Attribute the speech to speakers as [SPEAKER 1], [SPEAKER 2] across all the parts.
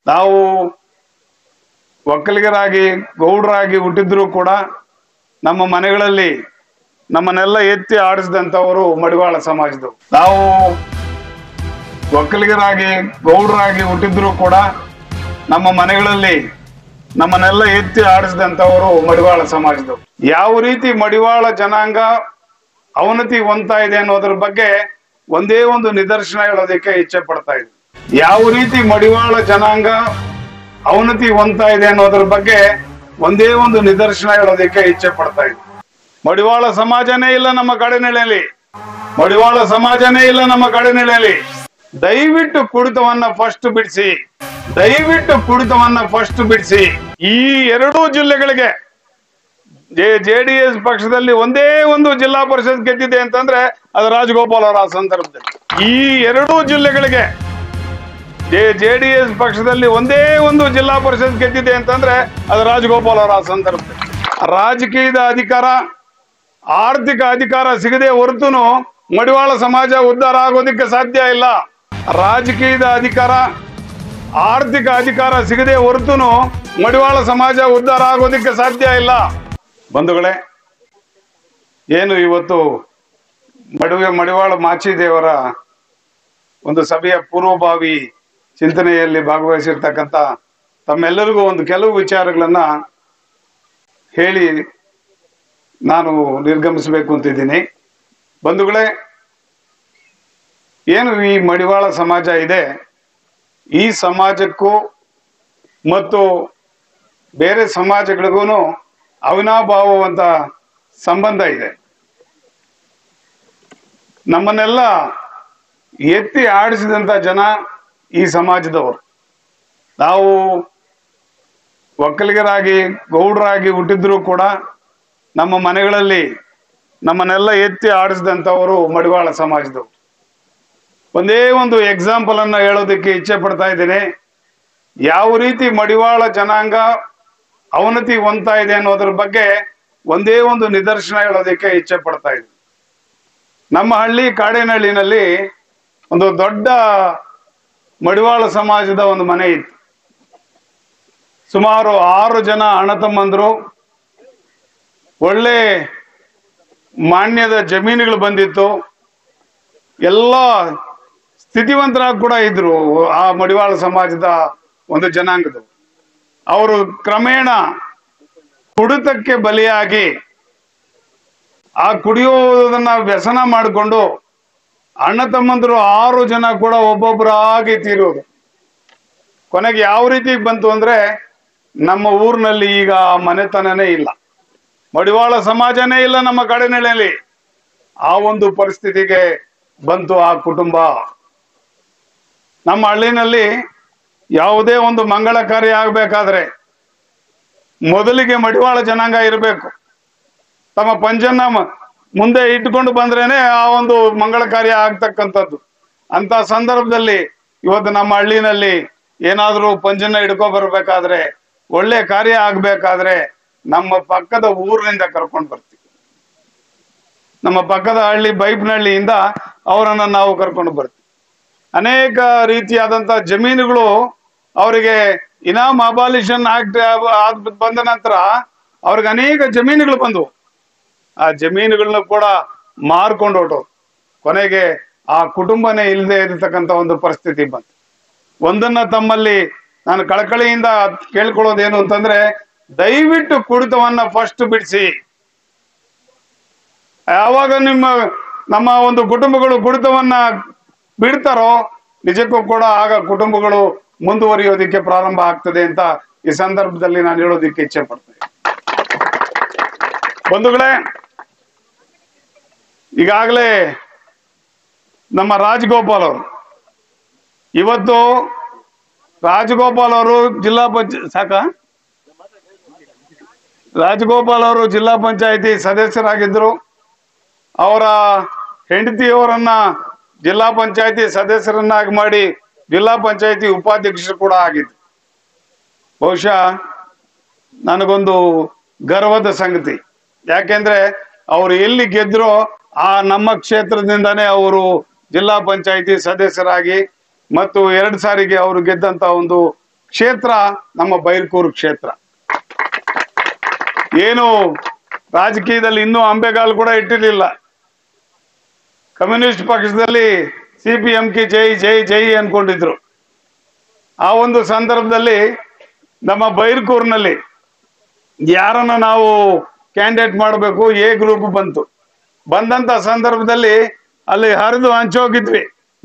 [SPEAKER 1] ನಾವು ಒಕ್ಕಲಿಗರಾಗಿ ಗೌಡರಾಗಿ ಹುಟ್ಟಿದ್ರು ಕೂಡ ನಮ್ಮ ಮನೆಗಳಲ್ಲಿ ನಮ್ಮನ್ನೆಲ್ಲ ಎತ್ತಿ ಆಡಿಸಿದಂಥವರು ಮಡಿವಾಳ ಸಮಾಜದವರು ನಾವು ಒಕ್ಕಲಿಗರಾಗಿ ಗೌಡರಾಗಿ ಹುಟ್ಟಿದ್ರು ಕೂಡ ನಮ್ಮ ಮನೆಗಳಲ್ಲಿ ನಮ್ಮನ್ನೆಲ್ಲ ಎತ್ತಿ ಆಡಿಸಿದಂಥವರು ಮಡಿವಾಳ ಸಮಾಜದವರು ಯಾವ ರೀತಿ ಮಡಿವಾಳ ಜನಾಂಗ ಅವನತಿ ಹೊಂದ್ತಾ ಇದೆ ಅನ್ನೋದ್ರ ಬಗ್ಗೆ ಒಂದೇ ಒಂದು ನಿದರ್ಶನ ಹೇಳೋದಕ್ಕೆ ಇಚ್ಛೆ ಪಡ್ತಾ ಇದ್ದೆ ಯಾವ ರೀತಿ ಮಡಿವಾಳ ಜನಾಂಗ ಅವನತಿ ಹೊಂದ್ತಾ ಇದೆ ಅನ್ನೋದ್ರ ಬಗ್ಗೆ ಒಂದೇ ಒಂದು ನಿದರ್ಶನ ಹೇಳೋದಕ್ಕೆ ಇಚ್ಛೆ ಪಡ್ತಾ ಇದ್ದೆ ಮಡಿವಾಳ ಸಮಾಜನೇ ಇಲ್ಲ ನಮ್ಮ ಕಡೆನೆಲೆಯಲ್ಲಿ ಮಡಿವಾಳ ಸಮಾಜನೇ ಇಲ್ಲ ನಮ್ಮ ಕಡೆನೆಲೆಯಲ್ಲಿ ದಯವಿಟ್ಟು ಕುಡಿತವನ್ನ ಫಸ್ಟ್ ಬಿಡಿಸಿ ದಯವಿಟ್ಟು ಕುಡಿತವನ್ನ ಫಸ್ಟ್ ಬಿಡಿಸಿ ಈ ಎರಡೂ ಜಿಲ್ಲೆಗಳಿಗೆ ಜೆ ಜೆ ಡಿ ಎಸ್ ಪಕ್ಷದಲ್ಲಿ ಒಂದೇ ಒಂದು ಜಿಲ್ಲಾ ಪರಿಷತ್ ಗೆದ್ದಿದೆ ಅಂತಂದ್ರೆ ಅದು ರಾಜಗೋಪಾಲ್ ಅವರ ಆ ಸಂದರ್ಭದಲ್ಲಿ ಈ ಎರಡೂ ಜಿಲ್ಲೆಗಳಿಗೆ ಜೆ ಜೆ ಡಿ ಎಸ್ ಪಕ್ಷದಲ್ಲಿ ಒಂದೇ ಒಂದು ಜಿಲ್ಲಾ ಪರಿಷತ್ ಗೆದ್ದಿದೆ ಅಂತಂದ್ರೆ ಅದು ರಾಜಗೋಪಾಲ್ ಅವರ ಆ ಸಂದರ್ಭದಲ್ಲಿ ರಾಜಕೀಯದ ಅಧಿಕಾರ ಆರ್ಥಿಕ ಅಧಿಕಾರ ಸಿಗದೆ ಹೊರತುನು ಮಡಿವಾಳ ಸಮಾಜ ಉದ್ಧಾರ ಆಗೋದಕ್ಕೆ ಸಾಧ್ಯ ಇಲ್ಲ ರಾಜಕೀಯದ ಅಧಿಕಾರ ಆರ್ಥಿಕ ಅಧಿಕಾರ ಸಿಗದೆ ಹೊರತುನು ಮಡಿವಾಳ ಸಮಾಜ ಉದ್ಧಾರ ಆಗೋದಕ್ಕೆ ಸಾಧ್ಯ ಇಲ್ಲ ಬಂಧುಗಳೇ ಏನು ಇವತ್ತು ಮಡುವೆ ಮಡಿವಾಳ ಮಾಚಿದೇವರ ಒಂದು ಸಭೆಯ ಪೂರ್ವಭಾವಿ ಚಿಂತನೆಯಲ್ಲಿ ಭಾಗವಹಿಸಿರ್ತಕ್ಕಂಥ ತಮ್ಮೆಲ್ಲರಿಗೂ ಒಂದು ಕೆಲವು ವಿಚಾರಗಳನ್ನ ಹೇಳಿ ನಾನು ನಿರ್ಗಮಿಸಬೇಕು ಅಂತಿದ್ದೀನಿ ಬಂಧುಗಳೇ ಏನು ಈ ಮಡಿವಾಳ ಸಮಾಜ ಇದೆ ಈ ಸಮಾಜಕ್ಕೂ ಮತ್ತು ಬೇರೆ ಸಮಾಜಗಳಿಗೂ ಅವಿನಾಭಾವವಂತ ಸಂಬಂಧ ಇದೆ ನಮ್ಮನ್ನೆಲ್ಲ ಎತ್ತಿ ಆಡಿಸಿದಂತ ಜನ ಈ ಸಮಾಜದವರು ನಾವು ಒಕ್ಕಲಿಗರಾಗಿ ಗೌಡರಾಗಿ ಹುಟ್ಟಿದ್ರು ಕೂಡ ನಮ್ಮ ಮನೆಗಳಲ್ಲಿ ನಮ್ಮನ್ನೆಲ್ಲ ಎತ್ತಿ ಆಡಿಸಿದಂಥವರು ಮಡಿವಾಳ ಸಮಾಜದವರು ಒಂದೇ ಒಂದು ಎಕ್ಸಾಂಪಲ್ ಅನ್ನ ಹೇಳೋದಕ್ಕೆ ಇಚ್ಛೆ ಪಡ್ತಾ ಇದ್ದೇನೆ ಯಾವ ರೀತಿ ಮಡಿವಾಳ ಜನಾಂಗ ಅವನತಿ ಹೊಂದ್ತಾ ಇದೆ ಅನ್ನೋದ್ರ ಬಗ್ಗೆ ಒಂದೇ ಒಂದು ನಿದರ್ಶನ ಹೇಳೋದಕ್ಕೆ ಇಚ್ಛೆ ಪಡ್ತಾ ಇದ್ದೀನಿ ನಮ್ಮ ಹಳ್ಳಿ ಕಾಡೇನಹಳ್ಳಿನಲ್ಲಿ ಒಂದು ದೊಡ್ಡ ಮಡಿವಾಳ ಸಮಾಜದ ಒಂದು ಮನೆ ಇತ್ತು ಸುಮಾರು ಆರು ಜನ ಅಣ್ಣ ತಮ್ಮಂದ್ರು ಒಳ್ಳೆ ಮಾನ್ಯದ ಜಮೀನುಗಳು ಬಂದಿತ್ತು ಎಲ್ಲ ಸ್ಥಿತಿವಂತರಾಗಿ ಕೂಡ ಇದ್ರು ಆ ಮಡಿವಾಳ ಸಮಾಜದ ಒಂದು ಜನಾಂಗದವರು ಅವರು ಕ್ರಮೇಣ ಕುಡಿತಕ್ಕೆ ಬಲಿಯಾಗಿ ಆ ಕುಡಿಯೋದನ್ನ ವ್ಯಸನ ಮಾಡಿಕೊಂಡು ಅಣ್ಣ ತಮ್ಮಂದರು ಆರು ಜನ ಕೂಡ ಒಬ್ಬೊಬ್ಬರಾಗಿ ತೀರೋದು ಕೊನೆಗೆ ಯಾವ ರೀತಿ ಬಂತು ಅಂದ್ರೆ ನಮ್ಮ ಊರಿನಲ್ಲಿ ಈಗ ಆ ಮನೆತನನೇ ಇಲ್ಲ ಮಡಿವಾಳ ಸಮಾಜನೇ ಇಲ್ಲ ನಮ್ಮ ಕಡೆನೆಲೆಯಲ್ಲಿ ಆ ಒಂದು ಪರಿಸ್ಥಿತಿಗೆ ಬಂತು ಆ ಕುಟುಂಬ ನಮ್ಮ ಹಳ್ಳಿನಲ್ಲಿ ಯಾವುದೇ ಒಂದು ಮಂಗಳ ಕಾರ್ಯ ಆಗ್ಬೇಕಾದ್ರೆ ಮೊದಲಿಗೆ ಮಡಿವಾಳ ಜನಾಂಗ ಇರಬೇಕು ತಮ್ಮ ಪಂಜನ್ನ ಮ- ಮುಂದೆ ಇಟ್ಕೊಂಡು ಬಂದ್ರೇನೆ ಆ ಒಂದು ಮಂಗಳ ಕಾರ್ಯ ಆಗ್ತಕ್ಕಂಥದ್ದು ಅಂತ ಸಂದರ್ಭದಲ್ಲಿ ಇವತ್ತು ನಮ್ಮ ಹಳ್ಳಿನಲ್ಲಿ ಏನಾದ್ರೂ ಪಂಜನ್ನ ಹಿಡ್ಕೊ ಬರ್ಬೇಕಾದ್ರೆ ಒಳ್ಳೆ ಕಾರ್ಯ ಆಗ್ಬೇಕಾದ್ರೆ ನಮ್ಮ ಪಕ್ಕದ ಊರಿನಿಂದ ಕರ್ಕೊಂಡು ಬರ್ತೀವಿ ನಮ್ಮ ಪಕ್ಕದ ಹಳ್ಳಿ ಬೈಪ್ನಹಳ್ಳಿಯಿಂದ ಅವರನ್ನ ನಾವು ಕರ್ಕೊಂಡು ಬರ್ತೀವಿ ಅನೇಕ ರೀತಿಯಾದಂತ ಜಮೀನುಗಳು ಅವರಿಗೆ ಇನಾಮ್ ಅಬಾಲಿಷನ್ ಆಕ್ಟ್ ಬಂದ ನಂತರ ಅವ್ರಿಗೆ ಅನೇಕ ಜಮೀನುಗಳು ಬಂದವು ಆ ಜಮೀನುಗಳನ್ನ ಕೂಡ ಮಾರ್ಕೊಂಡು ಹೊರಟು ಕೊನೆಗೆ ಆ ಕುಟುಂಬನೇ ಇಲ್ಲದೆ ಇರತಕ್ಕಂತ ಒಂದು ಪರಿಸ್ಥಿತಿ ಬಂತು ಒಂದನ್ನ ತಮ್ಮಲ್ಲಿ ನಾನು ಕಳಕಳಿಯಿಂದ ಕೇಳ್ಕೊಳ್ಳೋದೇನು ಅಂತಂದ್ರೆ ದಯವಿಟ್ಟು ಕುಡಿತವನ್ನ ಫಸ್ಟ್ ಬಿಡಿಸಿ ಯಾವಾಗ ನಿಮ್ಮ ನಮ್ಮ ಒಂದು ಕುಟುಂಬಗಳು ಕುಡಿತವನ್ನ ಬಿಡ್ತಾರೋ ನಿಜಕ್ಕೂ ಕೂಡ ಆಗ ಕುಟುಂಬಗಳು ಮುಂದುವರಿಯೋದಿಕ್ಕೆ ಪ್ರಾರಂಭ ಆಗ್ತದೆ ಅಂತ ಈ ಸಂದರ್ಭದಲ್ಲಿ ನಾನು ಹೇಳೋದಿಕ್ಕೆ ಇಚ್ಛೆ ಪಡ್ತೇನೆ ಬಂಧುಗಳೇ ಈಗಾಗಲೇ ನಮ್ಮ ರಾಜಗೋಪಾಲ್ ಅವರು ಇವತ್ತು ರಾಜಗೋಪಾಲ್ ಅವರು ಜಿಲ್ಲಾ ಪಂಚ ಸಾಕ ರಾಜಗೋಪಾಲ್ ಅವರು ಜಿಲ್ಲಾ ಪಂಚಾಯತಿ ಸದಸ್ಯರಾಗಿದ್ದರು ಅವರ ಹೆಂಡತಿಯವರನ್ನ ಜಿಲ್ಲಾ ಪಂಚಾಯತಿ ಸದಸ್ಯರನ್ನಾಗಿ ಮಾಡಿ ಜಿಲ್ಲಾ ಪಂಚಾಯತಿ ಉಪಾಧ್ಯಕ್ಷರು ಕೂಡ ಆಗಿದ್ರು ಬಹುಶಃ ನನಗೊಂದು ಗರ್ವದ ಸಂಗತಿ ಯಾಕೆಂದ್ರೆ ಅವರು ಎಲ್ಲಿ ಗೆದ್ರೋ ಆ ನಮ್ಮ ಕ್ಷೇತ್ರದಿಂದಾನೇ ಅವರು ಜಿಲ್ಲಾ ಪಂಚಾಯತಿ ಸದಸ್ಯರಾಗಿ ಮತ್ತು ಎರಡು ಸಾರಿಗೆ ಅವರು ಗೆದ್ದಂತ ಒಂದು ಕ್ಷೇತ್ರ ನಮ್ಮ ಬೈರ್ಕೂರು ಕ್ಷೇತ್ರ ಏನು ರಾಜಕೀಯದಲ್ಲಿ ಇನ್ನೂ ಅಂಬೆಗಾಲು ಕೂಡ ಇಟ್ಟಿರಲಿಲ್ಲ ಕಮ್ಯುನಿಸ್ಟ್ ಪಕ್ಷದಲ್ಲಿ ಸಿ ಪಿ ಎಂ ಕೆ ಜೈ ಜೈ ಜೈ ಅನ್ಕೊಂಡಿದ್ರು ಆ ಒಂದು ಸಂದರ್ಭದಲ್ಲಿ ನಮ್ಮ ಬೈರ್ಕೂರ್ನಲ್ಲಿ ಯಾರನ್ನ ನಾವು ಕ್ಯಾಂಡಿಡೇಟ್ ಮಾಡಬೇಕು ಎ ಗ್ರೂಪ್ ಬಂತು ಬಂದಂತ ಸಂದರ್ಭದಲ್ಲಿ ಅಲ್ಲಿ ಹರಿದು ಹಂಚೋಗಿದ್ವಿ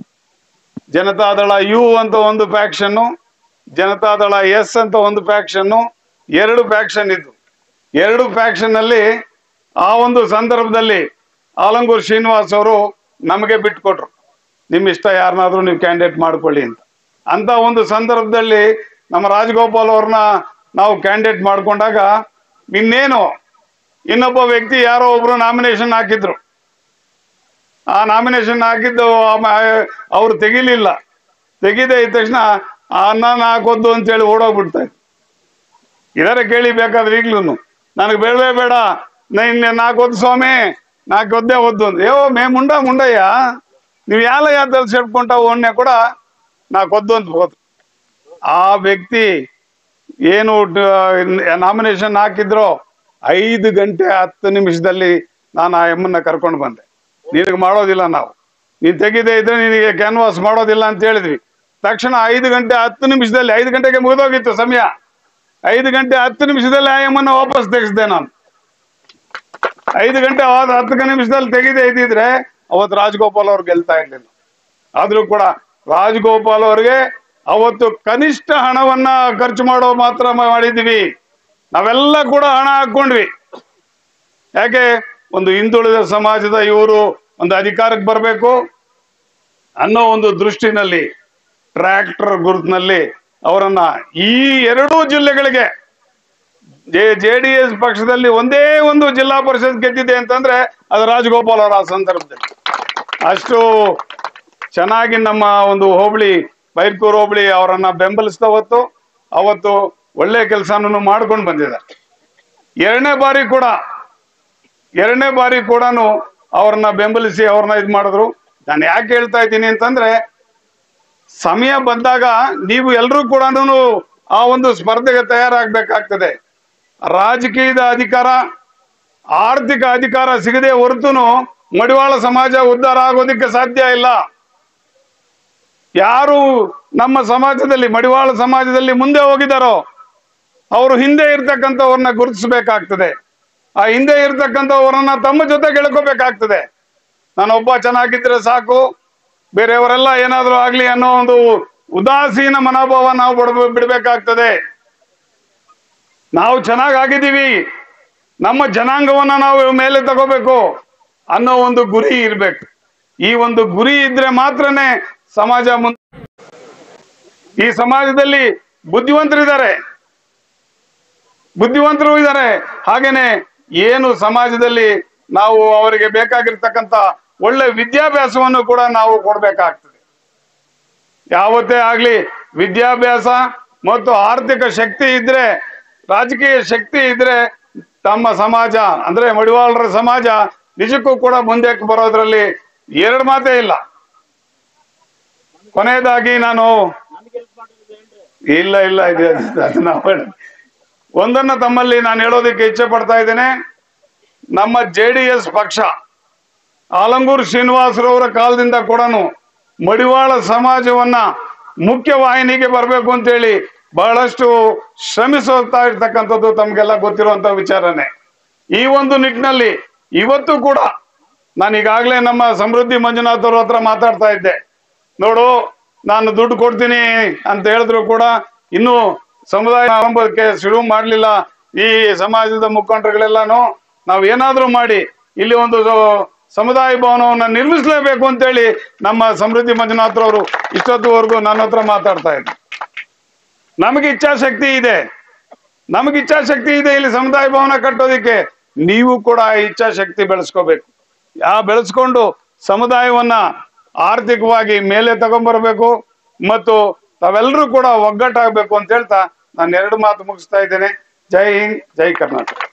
[SPEAKER 1] ಜನತಾದಳ ಯು ಅಂತ ಒಂದು ಫ್ಯಾಕ್ಷನ್ನು ಜನತಾದಳ ಎಸ್ ಅಂತ ಒಂದು ಫ್ಯಾಕ್ಷನ್ನು ಎರಡು ಫ್ಯಾಕ್ಷನ್ ಇದ್ದು ಎರಡು ಫ್ಯಾಕ್ಷನ್ ಅಲ್ಲಿ ಆ ಒಂದು ಸಂದರ್ಭದಲ್ಲಿ ಆಲಂಗೂರ್ ಶ್ರೀನಿವಾಸ್ ಅವರು ನಮಗೆ ಬಿಟ್ಕೊಟ್ರು ನಿಮ್ಮ ಇಷ್ಟ ಯಾರನ್ನಾದ್ರೂ ನೀವು ಕ್ಯಾಂಡಿಡೇಟ್ ಮಾಡ್ಕೊಳ್ಳಿ ಅಂತ ಅಂತ ಒಂದು ಸಂದರ್ಭದಲ್ಲಿ ನಮ್ಮ ರಾಜಗೋಪಾಲ್ ಅವ್ರನ್ನ ನಾವು ಕ್ಯಾಂಡಿಡೇಟ್ ಮಾಡ್ಕೊಂಡಾಗ ಇನ್ನೇನು ಇನ್ನೊಬ್ಬ ವ್ಯಕ್ತಿ ಯಾರೋ ಒಬ್ರು ನಾಮಿನೇಷನ್ ಹಾಕಿದ್ರು ಆ ನಾಮಿನೇಷನ್ ಹಾಕಿದ್ದು ಅವ್ರು ತೆಗಿಲಿಲ್ಲ ತೆಗಿದೇ ಇದ್ದ ತಕ್ಷಣ ಆ ಅನ್ನ ಹಾಕೋದು ಅಂತೇಳಿ ಓಡೋಗ್ಬಿಡ್ತಾ ಇದ್ರು ಇದರ ಕೇಳಿ ಬೇಕಾದ್ರೆ ಈಗ್ಲೂ ನನಗೆ ಬೇಡವೇ ಬೇಡ ನಿನ್ನೆ ನಾಲ್ಕು ಒದ್ದು ಸ್ವಾಮಿ ನಾಲ್ಕು ಒದ್ದೆ ಒದ್ದು ಅಂತ ಏವೋ ಮೇ ಮುಂಡ ಮುಂಡಯ್ಯ ನೀವು ಯಾಲ ಯಾದಲ್ಲಿ ಸೇರ್ಕೊಂಡ ಒಣ್ಣೆ ಕೂಡ ನಾಲ್ಕು ಒದ್ದು ಅಂತ ಹೋದ್ರು ಆ ವ್ಯಕ್ತಿ ಏನು ನಾಮಿನೇಷನ್ ಹಾಕಿದ್ರೋ ಐದು ಗಂಟೆ ಹತ್ತು ನಿಮಿಷದಲ್ಲಿ ನಾನು ಆ ಎಮ್ಮನ್ನ ಕರ್ಕೊಂಡು ಬಂದೆ ನಿನಗೆ ಮಾಡೋದಿಲ್ಲ ನಾವು ನೀನ್ ತೆಗಿದೇ ಇದ್ರೆ ನಿನಗೆ ಕ್ಯಾನ್ವಾಸ್ ಮಾಡೋದಿಲ್ಲ ಅಂತ ಹೇಳಿದ್ವಿ ತಕ್ಷಣ ಐದು ಗಂಟೆ ಹತ್ತು ನಿಮಿಷದಲ್ಲಿ ಐದು ಗಂಟೆಗೆ ಮುಗಿದೋಗಿತ್ತು ಸಮಯ ಐದು ಗಂಟೆ ಹತ್ತು ನಿಮಿಷದಲ್ಲಿ ಆ ಎಮ್ಮನ್ನ ವಾಪಸ್ ತೆಗೆಸ್ದೆ ನಾನು ಐದು ಗಂಟೆ ಆದ ಹತ್ತು ನಿಮಿಷದಲ್ಲಿ ತೆಗೆದೇ ಇದ್ದಿದ್ರೆ ಅವತ್ತು ರಾಜಗೋಪಾಲ್ ಅವ್ರು ಗೆಲ್ತಾ ಇರ್ಲಿಲ್ಲ ಆದ್ರೂ ಕೂಡ ರಾಜಗೋಪಾಲ್ ಅವ್ರಿಗೆ ಅವತ್ತು ಕನಿಷ್ಠ ಹಣವನ್ನ ಖರ್ಚು ಮಾಡೋ ಮಾತ್ರ ಮಾಡಿದ್ವಿ ನಾವೆಲ್ಲ ಕೂಡ ಹಣ ಹಾಕೊಂಡ್ವಿ ಯಾಕೆ ಒಂದು ಹಿಂದುಳಿದ ಸಮಾಜದ ಇವರು ಒಂದು ಅಧಿಕಾರಕ್ಕೆ ಬರಬೇಕು ಅನ್ನೋ ಒಂದು ದೃಷ್ಟಿನಲ್ಲಿ ಟ್ರ್ಯಾಕ್ಟರ್ ಗುರುತಿನಲ್ಲಿ ಅವರನ್ನ ಈ ಎರಡೂ ಜಿಲ್ಲೆಗಳಿಗೆ ಜೆ ಡಿ ಎಸ್ ಪಕ್ಷದಲ್ಲಿ ಒಂದೇ ಒಂದು ಜಿಲ್ಲಾ ಪರಿಷತ್ ಗೆದ್ದಿದೆ ಅಂತಂದ್ರೆ ಅದು ರಾಜಗೋಪಾಲ್ ಅವರ ಆ ಸಂದರ್ಭದಲ್ಲಿ ಅಷ್ಟು ಚೆನ್ನಾಗಿ ನಮ್ಮ ಒಂದು ಹೋಬಳಿ ಬೈರ್ಕೂರು ಹೋಬಳಿ ಅವರನ್ನ ಬೆಂಬಲಿಸಿದ ಹೊತ್ತು ಅವತ್ತು ಒಳ್ಳೆ ಕೆಲಸನೂ ಮಾಡ್ಕೊಂಡು ಬಂದಿದ್ದಾರೆ ಎರಡನೇ ಬಾರಿ ಕೂಡ ಎರಡನೇ ಬಾರಿ ಕೂಡ ಅವ್ರನ್ನ ಬೆಂಬಲಿಸಿ ಅವ್ರನ್ನ ಇದು ಮಾಡಿದ್ರು ನಾನು ಯಾಕೆ ಹೇಳ್ತಾ ಇದ್ದೀನಿ ಅಂತಂದ್ರೆ ಸಮಯ ಬಂದಾಗ ನೀವು ಎಲ್ಲರೂ ಕೂಡ ಆ ಒಂದು ಸ್ಪರ್ಧೆಗೆ ತಯಾರಾಗಬೇಕಾಗ್ತದೆ ರಾಜಕೀಯದ ಅಧಿಕಾರ ಆರ್ಥಿಕ ಅಧಿಕಾರ ಸಿಗದೆ ಹೊರತುನು ಮಡಿವಾಳ ಸಮಾಜ ಉದ್ಧಾರ ಆಗೋದಿಕ್ಕೆ ಸಾಧ್ಯ ಇಲ್ಲ ಯಾರು ನಮ್ಮ ಸಮಾಜದಲ್ಲಿ ಮಡಿವಾಳ ಸಮಾಜದಲ್ಲಿ ಮುಂದೆ ಹೋಗಿದಾರೋ ಅವರು ಹಿಂದೆ ಇರ್ತಕ್ಕಂಥವ್ರನ್ನ ಗುರುತಿಸಬೇಕಾಗ್ತದೆ ಆ ಹಿಂದೆ ಇರ್ತಕ್ಕಂಥವ್ರನ್ನ ತಮ್ಮ ಜೊತೆ ಗೆಳ್ಕೋಬೇಕಾಗ್ತದೆ ನಾನೊಬ್ಬ ಚೆನ್ನಾಗಿದ್ರೆ ಸಾಕು ಬೇರೆಯವರೆಲ್ಲ ಏನಾದ್ರೂ ಆಗ್ಲಿ ಅನ್ನೋ ಒಂದು ಉದಾಸೀನ ಮನೋಭಾವ ನಾವು ಬಿಡ್ಬ ಬಿಡ್ಬೇಕಾಗ್ತದೆ ನಾವು ಚೆನ್ನಾಗ್ ಆಗಿದ್ದೀವಿ ನಮ್ಮ ಜನಾಂಗವನ್ನ ನಾವು ಮೇಲೆ ತಗೋಬೇಕು ಅನ್ನೋ ಒಂದು ಗುರಿ ಇರ್ಬೇಕು ಈ ಒಂದು ಗುರಿ ಇದ್ರೆ ಮಾತ್ರನೇ ಸಮಾಜ ಮುಂದೆ ಈ ಸಮಾಜದಲ್ಲಿ ಬುದ್ಧಿವಂತರಿದ್ದಾರೆ ಬುದ್ಧಿವಂತರು ಇದ್ದಾರೆ ಹಾಗೇನೆ ಏನು ಸಮಾಜದಲ್ಲಿ ನಾವು ಅವರಿಗೆ ಬೇಕಾಗಿರ್ತಕ್ಕಂಥ ಒಳ್ಳೆ ವಿದ್ಯಾಭ್ಯಾಸವನ್ನು ಕೂಡ ನಾವು ಕೊಡ್ಬೇಕಾಗ್ತದೆ ಯಾವತ್ತೇ ಆಗ್ಲಿ ವಿದ್ಯಾಭ್ಯಾಸ ಮತ್ತು ಆರ್ಥಿಕ ಶಕ್ತಿ ಇದ್ರೆ ರಾಜಕೀಯ ಶಕ್ತಿ ಇದ್ರೆ ತಮ್ಮ ಸಮಾಜ ಅಂದ್ರೆ ಮಡಿವಾಳರ ಸಮಾಜ ನಿಜಕ್ಕೂ ಕೂಡ ಮುಂದೆ ಬರೋದ್ರಲ್ಲಿ ಎರಡು ಮಾತೇ ಇಲ್ಲ ಕೊನೆಯದಾಗಿ ನಾನು ಇಲ್ಲ ಇಲ್ಲ ಇದೆ ಅದು ನಾವು ಹೇಳ- ಒಂದನ್ನ ತಮ್ಮಲ್ಲಿ ನಾನು ಹೇಳೋದಕ್ಕೆ ಇಚ್ಛೆ ಪಡ್ತಾ ಇದ್ದೇನೆ ನಮ್ಮ ಜೆ ಡಿ ಎಸ್ ಪಕ್ಷ ಆಲಂಗೂರು ಶ್ರೀನಿವಾಸರವರ ಕಾಲದಿಂದ ಕೂಡ ಮಡಿವಾಳ ಸಮಾಜವನ್ನ ಮುಖ್ಯ ವಾಹಿನಿಗೆ ಬರಬೇಕು ಅಂತೇಳಿ ಬಹಳಷ್ಟು ಶ್ರಮಿಸುತ್ತಾ ಇರ್ತಕ್ಕಂಥದ್ದು ತಮ್ಗೆಲ್ಲ ಗೊತ್ತಿರುವಂತ ವಿಚಾರನೆ ಈ ಒಂದು ನಿಟ್ಟಿನಲ್ಲಿ ಇವತ್ತು ಕೂಡ ನಾನು ಈಗಾಗಲೇ ನಮ್ಮ ಸಮೃದ್ಧಿ ಮಂಜುನಾಥ್ ಅವ್ರ ಹತ್ರ ಮಾತಾಡ್ತಾ ಇದ್ದೆ ನೋಡು ನಾನು ದುಡ್ಡು ಕೊಡ್ತೀನಿ ಅಂತ ಹೇಳಿದ್ರು ಕೂಡ ಇನ್ನು ಸಮುದಾಯ ಆರಂಭಕ್ಕೆ ಶುರು ಮಾಡಲಿಲ್ಲ ಈ ಸಮಾಜದ ಮುಖಂಡರುಗಳೆಲ್ಲಾನು ನಾವು ಏನಾದ್ರೂ ಮಾಡಿ ಇಲ್ಲಿ ಒಂದು ಸಮುದಾಯ ಭವನವನ್ನ ನಿರ್ಮಿಸಲೇಬೇಕು ಅಂತೇಳಿ ನಮ್ಮ ಸಮೃದ್ಧಿ ಮಂಜುನಾಥ್ ಅವರು ಇಷ್ಟೊತ್ತುವರೆಗೂ ನನ್ನ ಹತ್ರ ಮಾತಾಡ್ತಾ ಇದ್ರು ನಮಗೆ ಇಚ್ಛಾಶಕ್ತಿ ಇದೆ ನಮಗೆ ಇಚ್ಛಾಶಕ್ತಿ ಇದೆ ಇಲ್ಲಿ ಸಮುದಾಯ ಭವನ ಕಟ್ಟೋದಿಕ್ಕೆ ನೀವು ಕೂಡ ಆ ಇಚ್ಛಾಶಕ್ತಿ ಬೆಳೆಸ್ಕೋಬೇಕು ಆ ಬೆಳೆಸ್ಕೊಂಡು ಸಮುದಾಯವನ್ನ ಆರ್ಥಿಕವಾಗಿ ಮೇಲೆ ತಗೊಂಡ್ಬರ್ಬೇಕು ಮತ್ತು ತಾವೆಲ್ಲರೂ ಕೂಡ ಒಗ್ಗಟ್ಟಾಗಬೇಕು ಅಂತ ಹೇಳ್ತಾ ನಾನು ಎರಡು ಮಾತು ಮುಗಿಸ್ತಾ ಇದ್ದೇನೆ ಜೈ ಹಿಂದ್ ಜೈ ಕರ್ನಾಟಕ